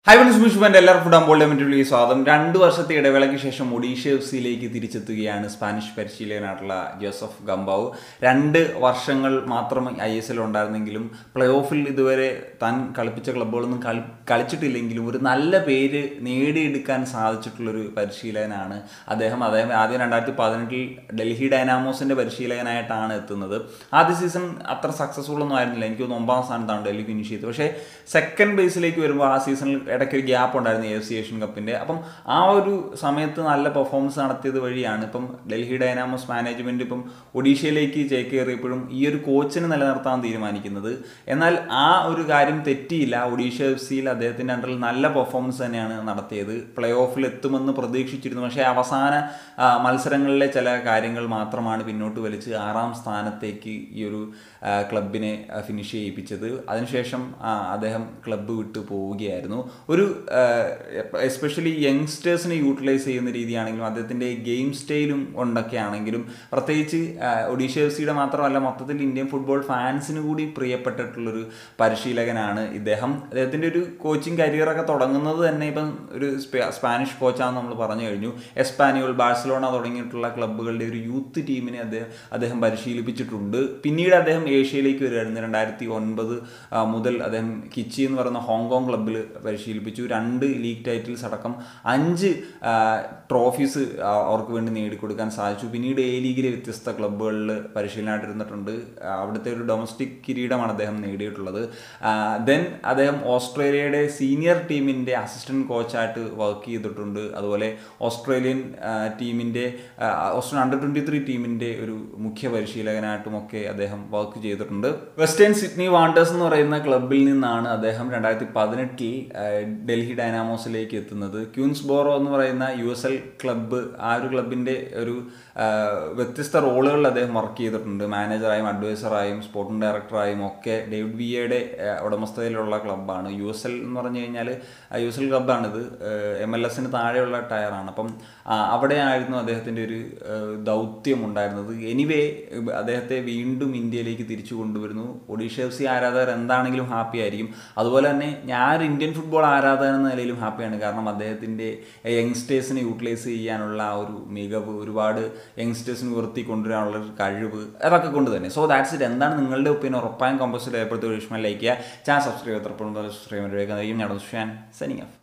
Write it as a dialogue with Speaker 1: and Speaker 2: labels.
Speaker 1: high once മിഷ്മൻ്റെ എല്ലാവർക്കും food അമ്പോൾ ലിമിറ്റഡിലേക്ക് സ്വാഗതം രണ്ട് വർഷത്തെ ഇടവേളയ്ക്ക് ശേഷം ഒഡീഷ എഫ് സിയിലേക്ക് തിരിച്ചെത്തുകയാണ് സ്പാനിഷ് പരിശീലകനായിട്ടുള്ള ജോസഫ് ഗംബാവ് രണ്ട് വർഷങ്ങൾ മാത്രം ഐ എസ് എൽ ഉണ്ടായിരുന്നെങ്കിലും പ്ലേ ഓഫിൽ ഇതുവരെ താൻ കളിപ്പിച്ച ക്ലബ്ബുകളൊന്നും കളി കളിച്ചിട്ടില്ലെങ്കിലും ഒരു നല്ല പേര് നേടിയെടുക്കാൻ സാധിച്ചിട്ടുള്ളൊരു പരിശീലകനാണ് അദ്ദേഹം അദ്ദേഹം ആദ്യം രണ്ടായിരത്തി പതിനെട്ടിൽ ഡൽഹി ഡൈനാമോസിൻ്റെ പരിശീലകനായിട്ടാണ് എത്തുന്നത് ആദ്യ സീസൺ അത്ര സക്സസ്ഫുൾ ഒന്നും ആയിരുന്നില്ല എനിക്ക് തോന്നുന്നു ഒമ്പതാം സ്ഥാനത്താണ് ഡൽഹി ഫിനിഷ് ചെയ്തത് പക്ഷേ സെക്കൻഡ് ബേസിലേക്ക് വരുമ്പോൾ ആ സീസണിൽ ഇടയ്ക്ക് ഒരു ഗ്യാപ്പ് ഉണ്ടായിരുന്നു എ എഫ് സി ഏഷ്യൻ കപ്പിൻ്റെ അപ്പം ആ ഒരു സമയത്ത് നല്ല പെർഫോമൻസ് നടത്തിയത് വഴിയാണ് ഇപ്പം ഡൽഹി ഡൈനാമോസ് മാനേജ്മെൻറ്റ് ഇപ്പം ഒഡീഷയിലേക്ക് ചേക്കേറിയപ്പോഴും ഈ ഒരു കോച്ചിനെ നിലനിർത്താൻ തീരുമാനിക്കുന്നത് എന്നാൽ ആ ഒരു കാര്യം തെറ്റിയില്ല ഒഡീഷ എഫ് സിയിൽ അദ്ദേഹത്തിൻ്റെ അണ്ടറിൽ നല്ല പെർഫോമൻസ് തന്നെയാണ് നടത്തിയത് പ്ലേ ഓഫിൽ എത്തുമെന്ന് പ്രതീക്ഷിച്ചിരുന്നു പക്ഷേ അവസാന ആ, മത്സരങ്ങളിലെ ചില കാര്യങ്ങൾ മാത്രമാണ് പിന്നോട്ട് വലിച്ച് ആറാം സ്ഥാനത്തേക്ക് ഈ ഒരു ആ, ക്ലബിനെ ഫിനിഷ് ചെയ്യിപ്പിച്ചത് അതിനുശേഷം ആ, അദ്ദേഹം ക്ലബ്ബ് വിട്ടു പോവുകയായിരുന്നു ഒരു എസ്പെഷ്യലി യങ്സ്റ്റേഴ്സിനെ യൂട്ടിലൈസ് ചെയ്യുന്ന രീതിയാണെങ്കിലും അദ്ദേഹത്തിൻ്റെ ഗെയിം സ്റ്റൈലും കൊണ്ടൊക്കെ ആണെങ്കിലും പ്രത്യേകിച്ച് ആ, ഒഡീഷ എഫ് സിയുടെ മാത്രമല്ല മൊത്തത്തിൽ ഇന്ത്യൻ ഫുട്ബോൾ ഫാൻസിന് കൂടി പ്രിയപ്പെട്ടിട്ടുള്ളൊരു പരിശീലകനാണ് ഇദ്ദേഹം അദ്ദേഹത്തിൻ്റെ ഒരു കോച്ചിങ് കരിയറൊക്കെ തുടങ്ങുന്നത് തന്നെ ഇപ്പം ഒരു സ്പെ- സ്പാനിഷ് കോച്ചാണെന്ന് നമ്മൾ പറഞ്ഞു കഴിഞ്ഞു എസ്പാനിയോൾ ബാഴ്സലോണ തുടങ്ങിയിട്ടുള്ള ക്ലബ്ബുകളുടെ ഒരു യൂത്ത് ടീമിനെ അദ്ദേഹം അദ്ദേഹം പരിശീലിപ്പിച്ചിട്ടുണ്ട് പിന്നീട് അദ്ദേഹം ഏഷ്യയിലേക്ക് വരികയായിരുന്നു രണ്ടായിരത്തി ഒൻപത് മുതൽ അദ്ദേഹം കിച്ചി എന്ന് പറയുന്ന ഹോങ്കോങ് ക്ലബ്ബിൽ പരിശീലിപ്പിച്ചു രണ്ട് ലീഗ് ടൈറ്റിൽസ് അടക്കം അഞ്ച് ട്രോഫീസ് അവർക്ക് വേണ്ടി നേടിക്കൊടുക്കാൻ സാധിച്ചു പിന്നീട് എ ലീഗിലെ വ്യത്യസ്ത ക്ലബ്ബുകളിൽ പരിശീലനമായിട്ടിരുന്നിട്ടുണ്ട് ആ, അവിടുത്തെ ഒരു ഡൊമസ്റ്റിക് കിരീടമാണ് അദ്ദേഹം നേടിയിട്ടുള്ളത് ദെൻ അദ്ദേഹം ഓസ്ട്രേലിയയുടെ സീനിയർ ടീമിൻ്റെ അസിസ്റ്റന്റ് കോച്ചായിട്ട് വർക്ക് ചെയ്തിട്ടുണ്ട് അതുപോലെ ഓസ്ട്രേലിയൻ ആ, ടീമിൻ്റെ ആ, ഓസ്ട്രേലിയൻ അണ്ടർ ട്വൻറ്റി ത്രീ ടീമിൻ്റെ ഒരു മുഖ്യ പരിശീലകനായിട്ടുമൊക്കെ അദ്ദേഹം വർക്ക് ചെയ്തിട്ടുണ്ട് വെസ്റ്റേൺ സിഡ്നി വാണ്ടേഴ്സ് എന്ന് പറയുന്ന ക്ലബിൽ നിന്നാണ് അദ്ദേഹം രണ്ടായിരത്തി പതിനെട്ടിൽ ഡൽഹി ഡൈനാമോസിലേക്ക് എത്തുന്നത് ക്യൂൻസ്ബോറോ എന്ന് പറയുന്ന യു എസ് എൽ ക്ലബ്ബ് ആ ഒരു ക്ലബിൻ്റെ ഒരു ആ, വ്യത്യസ്ത റോളുകളിൽ അദ്ദേഹം വർക്ക് ചെയ്തിട്ടുണ്ട് മാനേജറായും അഡ്വൈസറായും സ്പോർട്ടിംഗ് ഡയറക്ടറായും ഒക്കെ ഡേവിഡ് വിയയുടെ ആ, ഉടമസ്ഥതയിലുള്ള ക്ലബ്ബാണ് യു എസ് എൽ എന്ന് പറഞ്ഞു കഴിഞ്ഞാൽ യു എസ് എൽ ക്ലബ്ബാണിത് എം എൽ എസിന് താഴെയുള്ള ടയറാണ് അപ്പം ആ, അവിടെയായിരുന്നു അദ്ദേഹത്തിൻ്റെ ഒരു ആ, ദൗത്യം ഉണ്ടായിരുന്നത് എനിവേ അദ്ദേഹത്തെ വീണ്ടും ഇന്ത്യയിലേക്ക് തിരിച്ചു കൊണ്ടുവരുന്നു ഒഡീഷ എഫ് സി ആരാധകർ എന്താണെങ്കിലും ഹാപ്പി ആയിരിക്കും അതുപോലെ തന്നെ ഞാൻ ഒരു ഇന്ത്യൻ ഫുട്ബോൾ ആരാധകൻ എന്ന നിലയിലും ഹാപ്പിയാണ് കാരണം അദ്ദേഹത്തിൻ്റെ യങ്സ്റ്റേഴ്സിനെ യൂട്ടിലൈസ് ചെയ്യാനുള്ള ആ ഒരു മികവ് ഒരുപാട് യങ്സ്റ്റേഴ്സിന് ഉയർത്തി കൊണ്ടുവരാനുള്ള ഒരു കഴിവ് അതൊക്കെ കൊണ്ട് തന്നെ സോ ദാറ്റ്സ് ഇറ്റ് എന്താണ് നിങ്ങളുടെ ഒപ്പീനിയൻ ഉറപ്പായും കമ്പോസിൽ ഏർപ്പെടുത്തി ഒരു ഇഷ്ടം ലൈക്ക് ചെയ്യുക ചാനൽ സബ്സ്ക്രൈബ് ചെയ്ത് സബ്സ്ക്രൈബ് ചെയ്യുന്നതിലേക്കും ഞാൻ സുഷാൻ സനിങ് ഓഫ്